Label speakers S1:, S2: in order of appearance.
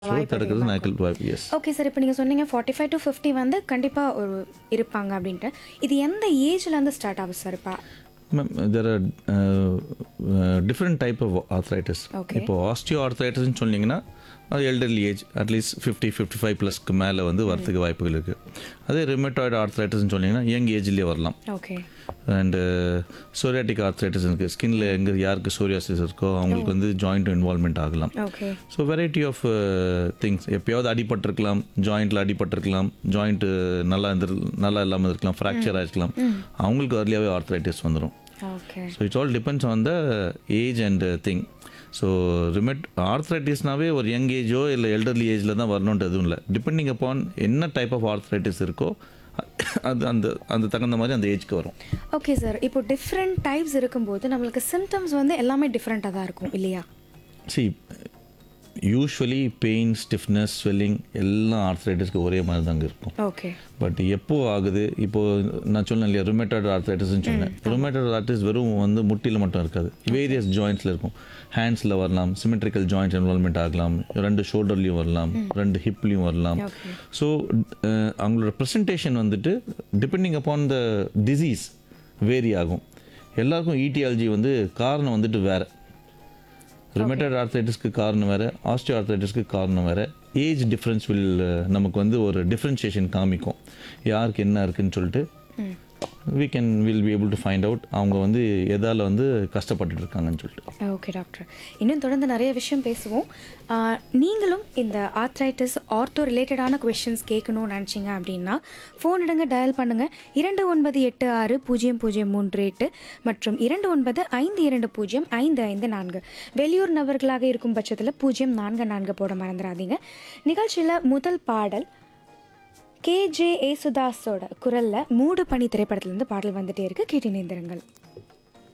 S1: So தடுக்கிறது நாய்க்கல் வாய்ப்பு S
S2: okay sir இப்போ நீங்கள் சொன்னீங்க ஃபார்ட்டி ஃபைவ் டு ஃபிஃப்டி வந்து கண்டிப்பாக ஒரு இருப்பாங்க அப்படின்ட்டு இது எந்த ஏஜ்லேருந்து ஸ்டார்ட் ஆகும் சார் இப்போ
S1: ma'am there are different type of arthritis
S2: Okay.
S1: இப்போ ஆஸ்டியோ ஆர்த்ரைட்டிஸ்னு சொன்னீங்கன்னா அது elderly age at least fifty fifty five ப்ளஸ்க்கு மேலே வந்து வரதுக்கு வாய்ப்புகள் இருக்குது அதே ரிமேட்டாய்டு ஆர்த்ரைட்டிஸ்னு சொன்னீங்கன்னா யங் ஏஜ்லேயே வரலாம்
S2: ஓகே
S1: அண்டு சோரியாட்டிக் ஆர்த்ரைட்டிஸ் இருக்குது ஸ்கின்ல எங்கே யாருக்கு சோரியாசிஸ் இருக்கோ அவங்களுக்கு வந்து ஜாயிண்ட் இன்வால்மெண்ட் ஆகலாம்
S2: okay
S1: so variety of things எப்பயாவது அடிபட்டிருக்கலாம் ஜாயிண்ட்டில் அடிபட்டிருக்கலாம் ஜாயிண்ட்டு நல்லா இருந்து நல்லா இல்லாமல் இருக்கலாம் ஃப்ராக்சர் ஆகிருக்கலாம் அவங்களுக்கு early-ஆவே ஆர்த்ரைட்டிஸ் வந்துடும்
S2: okay
S1: so it's all depends on the age and thing so ரிமெட் ஆர்த்ரைட்டிஸ்னாவே ஒரு யங் ஏஜோ இல்லை எல்டர்லி ஏஜில் தான் வரணுன்ட்டு எதுவும் இல்லை டிபெண்டிங் அப்பான் என்ன டைப் ஆஃப் ஆர்த்ரைட்டிஸ் இருக்கோ அது அந்த அந்த தகுந்த மாதிரி அந்த ஏஜ்க்கு வரும்
S2: ஓகே சார் இப்போ டிஃப்ரெண்ட் டைப்ஸ் இருக்கும்போது நம்மளுக்கு சிம்டம்ஸ் வந்து எல்லாமே டிஃப்ரெண்ட்டாக தான் இருக்கும் இல்லையா
S1: see usually pain stiffness swelling எல்லாம் ஆர்த்ரைட்டிஸ்க்கு ஒரே மாதிரி தாங்க இருக்கும்
S2: ஓகே
S1: பட் எப்போ ஆகுது இப்போ நான் சொன்னேன் இல்லையா ருமேட்டட் ஆர்த்ரைட்டிஸ்னு சொன்னேன் ருமேட்டட் ஆர்த்ரைட்டிஸ் வெறும் வந்து முட்டியில் மட்டும் இருக்காது வேரியஸ் ஜாயிண்ட்ஸில் இருக்கும் ஹேண்ட்ஸில் வரலாம் சிமெட்ரிக்கல் ஜாயிண்ட் இன்வால்மெண்ட் ஆகலாம் ரெண்டு ஷோல்டர்லையும் வரலாம் ரெண்டு ஹிப்லையும் வரலாம்
S2: Okay.
S1: ஸோ அவங்களோட ப்ரெசன்டேஷன் வந்துட்டு depending upon the disease vary ஆகும் எல்லாருக்கும் ஈட்டியாலஜி வந்து காரணம் வந்துட்டு வேறு ரிமேட்டட் ஆர்த்ரைட்டிஸ்க்கு காரணம் வேறு ஆஸ்டியோ ஆர்த்ரைட்டிஸ்க்கு காரணம் வேறு ஏஜ் டிஃப்ரென்ஸ் வில் நமக்கு வந்து ஒரு டிஃப்ரென்ஷியேஷன் காமிக்கும் யாருக்கு என்ன இருக்குன்னு சொல்லிட்டு we can will be able to find out அவங்க வந்து எதால் வந்து கஷ்டப்பட்டுட்டு இருக்காங்கன்னு சொல்லிட்டு
S2: ஓகே டாக்டர் இன்னும் தொடர்ந்து நிறைய விஷயம் பேசுவோம் ஆஹ், நீங்களும் இந்த ஆர்த்ரைட்டிஸ் ஆர்த்தோ ரிலேட்டடான கொஷின்ஸ் கேட்கணும்னு நினச்சிங்க அப்படின்னா ஃபோன் எடுங்க டயல் பண்ணுங்க இரண்டு ஒன்பது எட்டு ஆறு பூஜ்ஜியம் பூஜ்ஜியம் மூன்று எட்டு மற்றும் இரண்டு ஒன்பது ஐந்து இரண்டு பூஜ்ஜியம் ஐந்து ஐந்து நான்கு வெளியூர் நபர்களாக இருக்கும் பட்சத்தில் பூஜ்ஜியம் நான்கு நான்கு போட மறந்துடாதீங்க நிகழ்ச்சியில் முதல் பாடல் கேஜே ஏசுதாஸோட குரலில் மூடு பனி திரைப்படத்துலேருந்து பாடல் வந்துட்டே இருக்கு கேட்டு நேந்திரங்கள்